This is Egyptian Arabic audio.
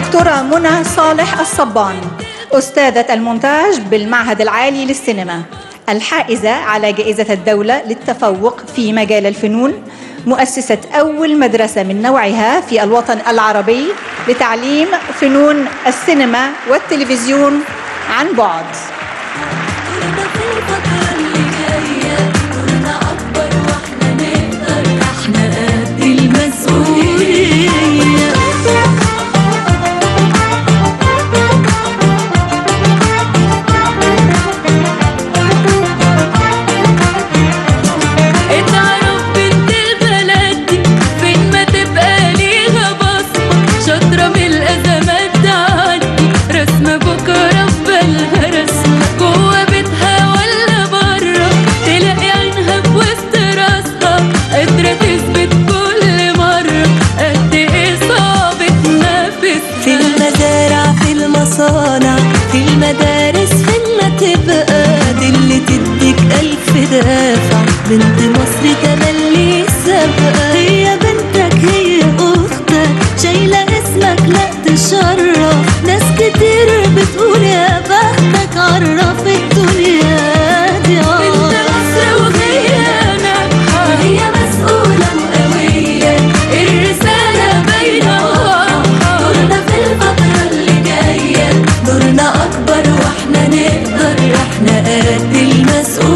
الدكتورة منى صالح الصبان أستاذة المونتاج بالمعهد العالي للسينما الحائزة على جائزة الدولة للتفوق في مجال الفنون مؤسسة أول مدرسة من نوعها في الوطن العربي لتعليم فنون السينما والتلفزيون عن بعد اتعرف بنت البلد دي فين ما تبقى ليها بصمة شاطرة من الأزمات تعدي رسمة بكرة في بالها رسمة جوه بيتها ولا بره تلاقي عينها في وسط راسها قادرة تثبت كل مرة قد ايه صعب تنافس في المزارع في المصانع في المدارس فين ما تبقى دي اللي تديك ألف دافع بنت مصر تملي سابقة هي بنتك هي أختك شايلة اسمك لا تشرف ناس كتير بتقول يا بختك عرف الدنيا دي بنت مصر وهي ناجحة وهي مسؤولة وقوية الرسالة باينة واضحة دورنا في الفترة اللي جاية دورنا أكبر وإحنا نقدر إحنا قد المسؤولية